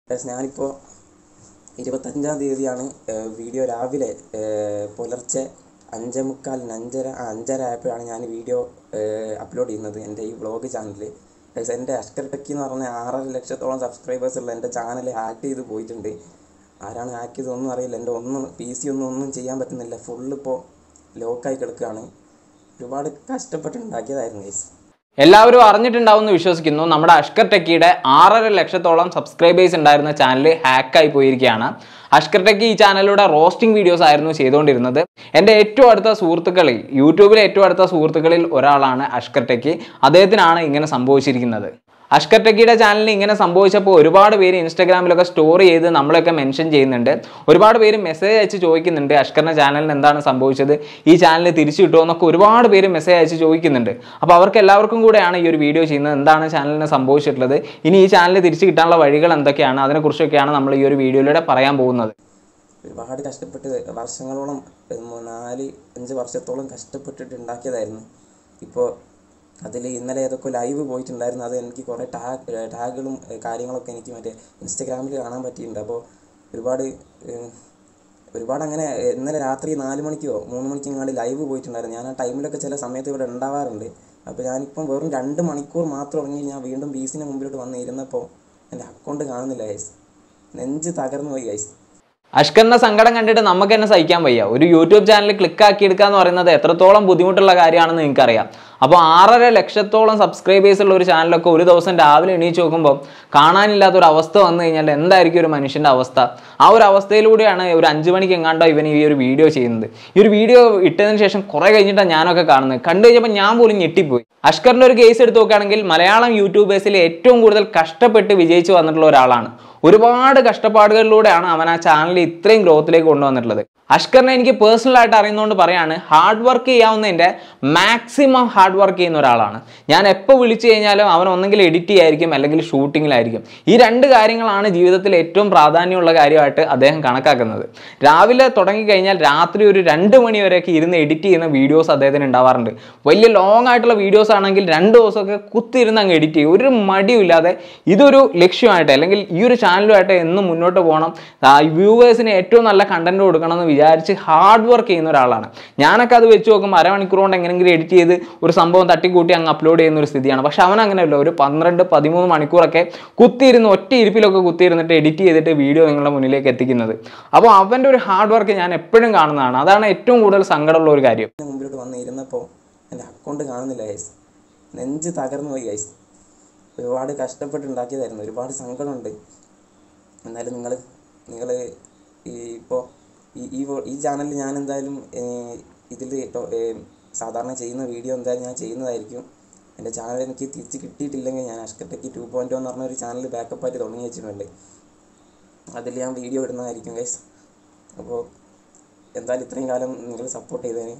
guys ഞാനിപ്പോൾ ഇരുപത്തഞ്ചാം തീയതിയാണ് ഏഹ്, വീഡിയോ രാവിലെ ഏഹ്, പുലർച്ചെ അഞ്ചേ മുക്കാലിന് അഞ്ചര ആ, അഞ്ചര ആയപ്പോഴാണ് ഞാൻ വീഡിയോ ഏഹ്, അപ്ലോഡ് ചെയ്യുന്നത് എൻ്റെ ഈ വ്ളോഗ് ചാനലിൽ ഗൈസ് എൻ്റെ അഷ്കർ ടെക്കി എന്ന് പറഞ്ഞ ആറര ലക്ഷത്തോളം സബ്സ്ക്രൈബേഴ്സ് ഉള്ള എൻ്റെ ചാനൽ ഹാക്ക് ചെയ്ത് പോയിട്ടുണ്ട് ആരാണ് ഹാക്ക് ചെയ്തതൊന്നും അറിയില്ല എൻ്റെ ഒന്നും പി സി ഒന്നും ഒന്നും ചെയ്യാൻ പറ്റുന്നില്ല ഫുള്ള് ഇപ്പോൾ ലോക്കായി കിടക്കുകയാണ് ഒരുപാട് കഷ്ടപ്പെട്ടുണ്ടാക്കിയതായിരുന്നു ഗൈസ് എല്ലാവരും അറിഞ്ഞിട്ടുണ്ടാവും എന്ന് വിശ്വസിക്കുന്നു നമ്മുടെ അഷ്കർ ടെക്കിയുടെ ആറര ലക്ഷത്തോളം സബ്സ്ക്രൈബേഴ്സ് ഉണ്ടായിരുന്ന ചാനൽ ഹാക്കായി പോയിരിക്കുകയാണ് അഷ്കർ ടെക്കി ഈ ചാനലിലൂടെ റോസ്റ്റിംഗ് വീഡിയോസ് ആയിരുന്നു ചെയ്തുകൊണ്ടിരുന്നത് എൻ്റെ ഏറ്റവും അടുത്ത സുഹൃത്തുക്കളിൽ യൂട്യൂബിലെ ഏറ്റവും അടുത്ത സുഹൃത്തുക്കളിൽ ഒരാളാണ് അഷ്കർ ടെക്കി അദ്ദേഹത്തിനാണ് ഇങ്ങനെ സംഭവിച്ചിരിക്കുന്നത് അഷ്കർ ടെക്കിയുടെ ചാനലിന് ഇങ്ങനെ സംഭവിച്ചപ്പോൾ ഒരുപാട് പേര് ഇൻസ്റ്റാഗ്രാമിലൊക്കെ സ്റ്റോറി ചെയ്ത് നമ്മളൊക്കെ മെൻഷൻ ചെയ്യുന്നുണ്ട് ഒരുപാട് പേര് മെസ്സേജ് അയച്ച് ചോദിക്കുന്നുണ്ട് അഷ്കറിന്റെ ചാനലിന് എന്താണ് സംഭവിച്ചത് ഈ ചാനൽ തിരിച്ചു കിട്ടുമോ എന്നൊക്കെ ഒരുപാട് പേര് മെസ്സേജ് അയച്ച് ചോദിക്കുന്നുണ്ട് അപ്പോൾ അവർക്ക് എല്ലാവർക്കും കൂടെയാണ് ഈ ഒരു വീഡിയോ ചെയ്യുന്നത് എന്താണ് ചാനലിന് സംഭവിച്ചിട്ടുള്ളത് ഇനി ഈ ചാനൽ തിരിച്ചു കിട്ടാനുള്ള വഴികൾ എന്തൊക്കെയാണ് അതിനെക്കുറിച്ചൊക്കെയാണ് നമ്മൾ ഈ ഒരു വീഡിയോയിലൂടെ പറയാൻ പോകുന്നത് ഒരുപാട് കഷ്ടപ്പെട്ട് വർഷങ്ങളോളം ഉം, നാല് അഞ്ച് വർഷത്തോളം കഷ്ടപ്പെട്ടിട്ട് ഉണ്ടാക്കിയതായിരുന്നു ഇപ്പോൾ അതിൽ ഇന്നലെ ഏതൊക്കെ ലൈവ് പോയിട്ടുണ്ടായിരുന്നു അത് എനിക്ക് കുറേ ടാഗ് ടാഗുകളും ഏഹ്, കാര്യങ്ങളൊക്കെ എനിക്ക് മറ്റേ ഇൻസ്റ്റഗ്രാമിൽ കാണാൻ പറ്റിയിട്ടുണ്ട് അപ്പോൾ ഒരുപാട് ഏഹ്, ഒരുപാട് അങ്ങനെ ഏഹ്, ഇന്നലെ രാത്രി നാല് മണിക്കോ മൂന്ന് മണിക്കോ ഇങ്ങാണ്ട് ലൈവ് പോയിട്ടുണ്ടായിരുന്നു ഞാൻ ആ ടൈമിലൊക്കെ ചില സമയത്ത് ഇവിടെ ഉണ്ടാവാറുണ്ട് അപ്പോൾ ഞാനിപ്പം വെറും രണ്ട് മണിക്കൂർ മാത്രം ഉറങ്ങി ഞാൻ വീണ്ടും ബീസിന് മുമ്പിലോട്ട് വന്ന് ഇരുന്നപ്പോൾ എൻ്റെ അക്കൗണ്ട് കാണുന്നില്ല ഗൈസ് നെഞ്ച് തകർന്നു പോയി ഗൈസ് അഷ്കറിന്റെ സങ്കടം കണ്ടിട്ട് നമുക്ക് തന്നെ സഹിക്കാൻ വയ്യ ഒരു യൂട്യൂബ് ചാനൽ ക്ലിക്ക് ആക്കി എടുക്കുക എന്ന് പറയുന്നത് എത്രത്തോളം ബുദ്ധിമുട്ടുള്ള കാര്യമാണെന്ന് നിങ്ങൾക്കറിയാം അപ്പോൾ ആറര ലക്ഷത്തോളം സബ്സ്ക്രൈബേഴ്സ് ഉള്ള ഒരു ചാനലൊക്കെ ഒരു ദിവസം രാവിലെ എണീച്ച് നോക്കുമ്പോൾ കാണാനില്ലാത്ത ഒരു അവസ്ഥ വന്നു കഴിഞ്ഞാൽ എന്തായിരിക്കും ഒരു മനുഷ്യന്റെ അവസ്ഥ ആ ഒരു അവസ്ഥയിലൂടെയാണ് ഒരു അഞ്ച് മണിക്ക് എങ്ങാണ്ടോ ഇവൻ ഈ ഒരു വീഡിയോ ചെയ്യുന്നത് ഈ ഒരു വീഡിയോ ഇട്ടതിന് ശേഷം കുറെ കഴിഞ്ഞിട്ടാണ് ഞാനൊക്കെ കാണുന്നത് കണ്ടു കഴിഞ്ഞപ്പോൾ ഞാൻ പോലും ഞെട്ടിപ്പോയി അഷ്കറിന്റെ ഒരു കേസ് എടുത്ത് നോക്കുകയാണെങ്കിൽ മലയാളം യൂട്യൂബേഴ്സിൽ ഏറ്റവും കൂടുതൽ കഷ്ടപ്പെട്ട് വിജയിച്ചു വന്നിട്ടുള്ള ഒരാളാണ് ഒരുപാട് കഷ്ടപ്പാടുകളിലൂടെയാണ് അവൻ ആ ചാനൽ ഇത്രയും ഗ്രോത്തിലേക്ക് കൊണ്ടുവന്നിട്ടുള്ളത് അഷ്കറിനെ എനിക്ക് പേഴ്സണൽ ആയിട്ട് അറിയുന്നതുകൊണ്ട് പറയാണ് ഹാർഡ് വർക്ക് ചെയ്യാവുന്നതിൻ്റെ മാക്സിമം ഹാർഡ് വർക്ക് ചെയ്യുന്ന ഒരാളാണ് ഞാൻ എപ്പോൾ വിളിച്ചു കഴിഞ്ഞാലും അവൻ ഒന്നെങ്കിൽ എഡിറ്റ് ചെയ്യായിരിക്കും അല്ലെങ്കിൽ ഷൂട്ടിങ്ങിലായിരിക്കും ഈ രണ്ട് കാര്യങ്ങളാണ് ജീവിതത്തിൽ ഏറ്റവും പ്രാധാന്യമുള്ള കാര്യമായിട്ട് അദ്ദേഹം കണക്കാക്കുന്നത് രാവിലെ തുടങ്ങി കഴിഞ്ഞാൽ രാത്രി ഒരു രണ്ട് മണി വരെയൊക്കെ ഇരുന്ന് എഡിറ്റ് ചെയ്യുന്ന വീഡിയോസ് അദ്ദേഹത്തിന് ഉണ്ടാവാറുണ്ട് വലിയ ലോങ് ആയിട്ടുള്ള വീഡിയോസ് ആണെങ്കിൽ രണ്ട് ദിവസമൊക്കെ കുത്തിയിരുന്ന് അങ്ങ് എഡിറ്റ് ചെയ്യും ഒരു മടിയില്ലാതെ ഇതൊരു ലക്ഷ്യമായിട്ട് അല്ലെങ്കിൽ ഈ ഒരു ചാനലുമായിട്ട് എന്നും മുന്നോട്ട് പോകണം വ്യൂവേഴ്സിന് ഏറ്റവും നല്ല കണ്ടന്റ് കൊടുക്കണം എന്ന് വിചാരിച്ച് ഹാർഡ് വർക്ക് ചെയ്യുന്ന ഒരാളാണ് ഞാനൊക്കെ അത് വെച്ച് നോക്കുമ്പോൾ അരമണിക്കൂർ കൊണ്ട് എങ്ങനെയെങ്കിലും എഡിറ്റ് ചെയ്ത് ഒരു സംഭവം തട്ടിക്കൂട്ടി അങ്ങ് അപ്ലോഡ് ചെയ്യുന്ന ഒരു സ്ഥിതിയാണ് പക്ഷെ അവൻ അങ്ങനെയല്ല ഒരു പന്ത്രണ്ട് പതിമൂന്ന് മണിക്കൂറൊക്കെ കുത്തിയിരുന്ന് ഒറ്റ ഇരിപ്പിലൊക്കെ കുത്തിയിരുന്നിട്ട് എഡിറ്റ് ചെയ്തിട്ട് വീഡിയോ നിങ്ങളുടെ മുന്നിലേക്ക് എത്തിക്കുന്നത് അപ്പോൾ അവൻ്റെ ഒരു ഹാർഡ് വർക്ക് ഞാൻ എപ്പോഴും കാണുന്നതാണ് അതാണ് ഏറ്റവും കൂടുതൽ സങ്കടമുള്ള ഒരു കാര്യം ഇതിന് മുമ്പിലോട്ട് വന്ന് ഇരുന്നപ്പോൾ എൻ്റെ അക്കൗണ്ട് കാണുന്നില്ല ഗൈസ് നെഞ്ച് തകർന്നു പോയി ഗൈസ് ഒരുപാട് കഷ്ടപ്പെട്ടുണ്ടാക്കിയതായിരുന്നു ഒരുപാട് സങ്കടമുണ്ട് എന്നാലും നിങ്ങൾ നിങ്ങൾ ഈ ഇപ്പോൾ ഈ ഈ വോ- ഈ ചാനലിൽ ഞാൻ എന്തായാലും ഇതിൽ സാധാരണ ചെയ്യുന്ന വീഡിയോ എന്തായാലും ഞാൻ ചെയ്യുന്നതായിരിക്കും എൻ്റെ ചാനൽ എനിക്ക് തിരിച്ച് കിട്ടിയിട്ടില്ലെങ്കിൽ ഞാൻ അഷ്കർ ടെക്കി ടു പോയിൻറ്റ് എന്ന് പറഞ്ഞ ഒരു ചാനൽ ബാക്കപ്പ് ആയിട്ട് തുടങ്ങി വെച്ചിട്ടുണ്ട് അതിൽ ഞാൻ വീഡിയോ ഇടുന്നതായിരിക്കും ഗൈസ് അപ്പോൾ എന്തായാലും ഇത്രയും കാലം നിങ്ങൾ സപ്പോർട്ട് ചെയ്തതിന്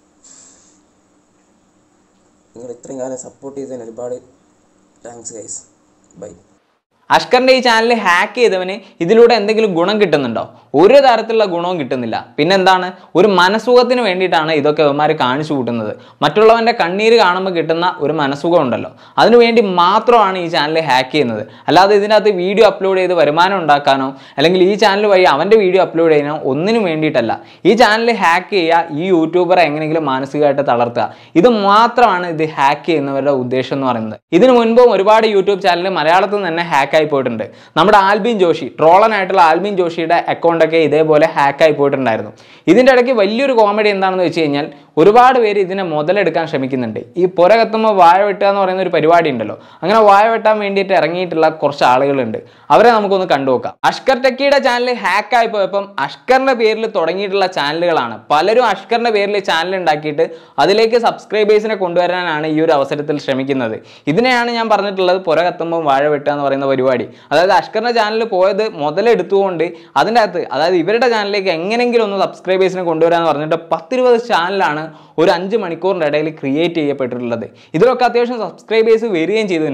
നിങ്ങൾ ഇത്രയും കാലം സപ്പോർട്ട് ചെയ്തതിന് ഒരുപാട് താങ്ക്സ് ഗൈസ് ബൈ അഷ്കറിന്റെ ഈ ചാനൽ ഹാക്ക് ചെയ്തവന് ഇതിലൂടെ എന്തെങ്കിലും ഗുണം കിട്ടുന്നുണ്ടോ ഒരു തരത്തിലുള്ള ഗുണവും കിട്ടുന്നില്ല പിന്നെന്താണ് ഒരു മനസുഖത്തിന് വേണ്ടിയിട്ടാണ് ഇതൊക്കെ ഇവന്മാർ കാണിച്ചു കൂട്ടുന്നത് മറ്റുള്ളവന്റെ കണ്ണീര് കാണുമ്പോൾ കിട്ടുന്ന ഒരു മനസുഖം ഉണ്ടല്ലോ അതിനുവേണ്ടി മാത്രമാണ് ഈ ചാനൽ ഹാക്ക് ചെയ്യുന്നത് അല്ലാതെ ഇതിനകത്ത് വീഡിയോ അപ്ലോഡ് ചെയ്ത് വരുമാനം ഉണ്ടാക്കാനോ അല്ലെങ്കിൽ ഈ ചാനൽ വഴി അവന്റെ വീഡിയോ അപ്ലോഡ് ചെയ്യാനോ ഒന്നിനും വേണ്ടിയിട്ടല്ല ഈ ചാനൽ ഹാക്ക് ചെയ്യുക ഈ യൂട്യൂബറെ എങ്ങനെയെങ്കിലും മാനസികമായിട്ട് തളർത്തുക ഇത് മാത്രമാണ് ഇത് ഹാക്ക് ചെയ്യുന്നവരുടെ ഉദ്ദേശം എന്ന് പറയുന്നത് ഇതിനു മുൻപും ഒരുപാട് യൂട്യൂബ് ചാനൽ മലയാളത്തിൽ നിന്ന് തന്നെ ഹാക്ക് ആയി പോയിട്ടുണ്ട് നമ്മുടെ ആൽബിൻ ജോഷി ട്രോളനായിട്ടുള്ള ആൽബിൻ ജോഷിയുടെ അക്കൗണ്ടൊക്കെ ഇതേപോലെ ഹാക്ക് ആയി പോയിട്ടുണ്ടായിരുന്നു ഇതിൻ്റെ ഇടയ്ക്ക് വലിയൊരു കോമഡി എന്താണെന്ന് വെച്ച് കഴിഞ്ഞാൽ ഒരുപാട് പേര് ഇതിനെ മുതലെടുക്കാൻ ശ്രമിക്കുന്നുണ്ട് ഈ പുര കത്തുമ്പോൾ വാഴ വെട്ടുക എന്ന് പറയുന്ന ഒരു പരിപാടി ഉണ്ടല്ലോ അങ്ങനെ വാഴ വെട്ടാൻ വേണ്ടിയിട്ട് ഇറങ്ങിയിട്ടുള്ള കുറച്ച് ആളുകളുണ്ട് അവരെ നമുക്കൊന്ന് കണ്ടുനോക്കാം അഷ്കർ ടെക്കിയുടെ ചാനൽ ഹാക്ക് ആയി പോയപ്പം അഷ്കറിന്റെ പേരിൽ തുടങ്ങിയിട്ടുള്ള ചാനലുകളാണ് പലരും അഷ്കറിന്റെ പേരിൽ ചാനൽ ഉണ്ടാക്കിയിട്ട് അതിലേക്ക് സബ്സ്ക്രൈബേഴ്സിനെ കൊണ്ടുവരാനാണ് ഈ ഒരു അവസരത്തിൽ ശ്രമിക്കുന്നത് ഇതിനെയാണ് ഞാൻ പറഞ്ഞിട്ടുള്ളത് പുര കത്തുമ്പോൾ വാഴ വെട്ടുക എന്ന് പറയുന്ന പരിപാടി അതായത് അഷ്കറിന്റെ ചാനൽ പോയത് മുതലെടുത്തുകൊണ്ട് അതിൻ്റെ അകത്ത് അതായത് ഇവരുടെ ചാനലിലേക്ക് എങ്ങനെയെങ്കിലും ഒന്ന് സബ്സ്ക്രൈബേഴ്സിനെ കൊണ്ടുവരാന്ന് പറഞ്ഞിട്ട് പത്തിരുപത് ചാനലാണ് ഒരു അഞ്ച് മണിക്കൂറിൻ്റെ ഇടയിൽ ക്രിയേറ്റ് ചെയ്യപ്പെട്ടിട്ടുള്ളത് ഇതിലൊക്കെ അത്യാവശ്യം സബ്സ്ക്രൈബേഴ്സ് വരികയും ചെയ്തിട്ടുണ്ട്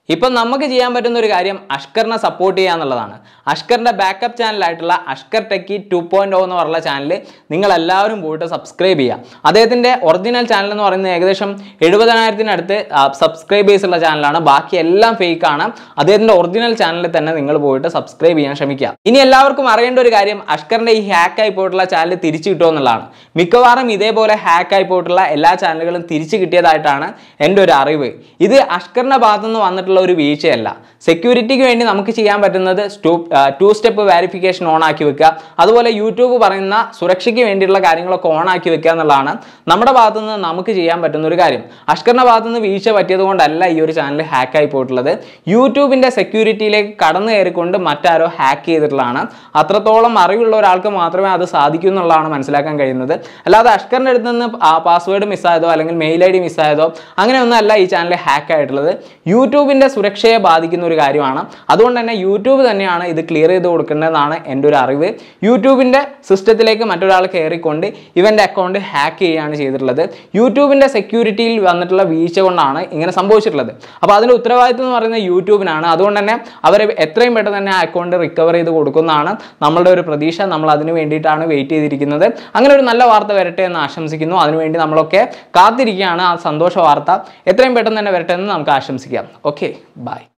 ഇപ്പം നമുക്ക് ചെയ്യാൻ പറ്റുന്ന ഒരു കാര്യം അഷ്കറിനെ സപ്പോർട്ട് ചെയ്യുക എന്നുള്ളതാണ് അഷ്കറിൻ്റെ ബാക്കപ്പ് ചാനലായിട്ടുള്ള അഷ്കർ ടെക്കി ടു പോയിന്റ് എന്ന് പറഞ്ഞ ചാനൽ നിങ്ങൾ എല്ലാവരും പോയിട്ട് സബ്സ്ക്രൈബ് ചെയ്യുക അദ്ദേഹത്തിൻ്റെ ഒറിജിനൽ ചാനൽ എന്ന് പറയുന്നത് ഏകദേശം എഴുപതിനായിരത്തിനടുത്ത് സബ്സ്ക്രൈബേഴ്സ് ഉള്ള ചാനലാണ് ബാക്കി എല്ലാം ഫേക്ക് ആണ് അദ്ദേഹത്തിൻ്റെ ഒറിജിനൽ ചാനലിൽ തന്നെ നിങ്ങൾ പോയിട്ട് സബ്സ്ക്രൈബ് ചെയ്യാൻ ശ്രമിക്കുക ഇനി എല്ലാവർക്കും അറിയേണ്ട ഒരു കാര്യം അഷ്കറിൻ്റെ ഈ ഹാക്ക് ആയി പോയിട്ടുള്ള ചാനൽ തിരിച്ചു കിട്ടുമോ എന്നുള്ളതാണ് മിക്കവാറും ഇതേപോലെ ഹാക്ക് ആയി പോയിട്ടുള്ള എല്ലാ ചാനലുകളും തിരിച്ചു കിട്ടിയതായിട്ടാണ് എൻ്റെ ഒരു അറിവ് ഇത് അഷ്കറിൻ്റെ ഭാഗത്തു നിന്ന് വന്നിട്ടുള്ള ഒരു വീഴ്ചയല്ല സെക്യൂരിറ്റിക്ക് വേണ്ടി നമുക്ക് ചെയ്യാൻ പറ്റുന്നത് ടു സ്റ്റെപ്പ് വെരിഫിക്കേഷൻ ഓൺ ആക്കി വെക്കുക അതുപോലെ യൂട്യൂബ് പറയുന്ന സുരക്ഷയ്ക്ക് വേണ്ടിയിട്ടുള്ള കാര്യങ്ങളൊക്കെ ഓൺ ആക്കി വെക്കുക എന്നുള്ളതാണ് നമ്മുടെ ഭാഗത്തു നിന്ന് നമുക്ക് ചെയ്യാൻ പറ്റുന്ന ഒരു കാര്യം അഷ്കറിന്റെ ഭാഗത്തു നിന്ന് വീഴ്ച പറ്റിയത് കൊണ്ടല്ല ഈ ഒരു ചാനൽ ഹാക്ക് ആയി പോയിട്ടുള്ളത് യൂട്യൂബിന്റെ സെക്യൂരിറ്റിയിലേക്ക് കടന്നു കയറിക്കൊണ്ട് മറ്റാരോ ഹാക്ക് ചെയ്തിട്ടുള്ളതാണ് അത്രത്തോളം അറിവുള്ള ഒരാൾക്ക് മാത്രമേ അത് സാധിക്കൂ എന്നുള്ളതാണ് മനസ്സിലാക്കാൻ കഴിയുന്നത് അല്ലാതെ അഷ്കറിന്റെ അടുത്ത് നിന്ന് ആ പാസ്വേഡ് മിസ്സായതോ അല്ലെങ്കിൽ മെയിൽ ഐ ഡി മിസ്സായതോ അങ്ങനെയൊന്നുമല്ല ഈ ചാനൽ ഹാക്ക് ആയിട്ടുള്ളത് യൂട്യൂബിന്റെ സുരക്ഷയെ ബാധിക്കുന്ന ഒരു കാര്യമാണ് അതുകൊണ്ട് തന്നെ യൂട്യൂബ് തന്നെയാണ് ഇത് ക്ലിയർ ചെയ്ത് കൊടുക്കേണ്ടതെന്നാണ് എൻ്റെ ഒരു അറിവ് യൂട്യൂബിൻ്റെ സിസ്റ്റത്തിലേക്ക് മറ്റൊരാൾ കയറിക്കൊണ്ട് ഇവൻ്റെ അക്കൗണ്ട് ഹാക്ക് ചെയ്യുകയാണ് ചെയ്തിട്ടുള്ളത് യൂട്യൂബിൻ്റെ സെക്യൂരിറ്റിയിൽ വന്നിട്ടുള്ള വീഴ്ച കൊണ്ടാണ് ഇങ്ങനെ സംഭവിച്ചിട്ടുള്ളത് അപ്പോൾ അതിൻ്റെ ഉത്തരവാദിത്വം എന്ന് പറയുന്നത് യൂട്യൂബിനാണ് അതുകൊണ്ട് തന്നെ അവർ എത്രയും പെട്ടെന്ന് തന്നെ ആ അക്കൗണ്ട് റിക്കവർ ചെയ്ത് കൊടുക്കുന്നതാണ് നമ്മളുടെ ഒരു പ്രതീക്ഷ നമ്മൾ അതിന് വേണ്ടിയിട്ടാണ് വെയിറ്റ് ചെയ്തിരിക്കുന്നത് അങ്ങനെ ഒരു നല്ല വാർത്ത വരട്ടെ എന്ന് ആശംസിക്കുന്നു അതിനുവേണ്ടി നമ്മളൊക്കെ കാത്തിരിക്കുകയാണ് ആ സന്തോഷ വാർത്ത എത്രയും പെട്ടെന്ന് തന്നെ വരട്ടെ എന്ന് നമുക്ക് ആശംസിക്കാം ഓക്കെ ബൈ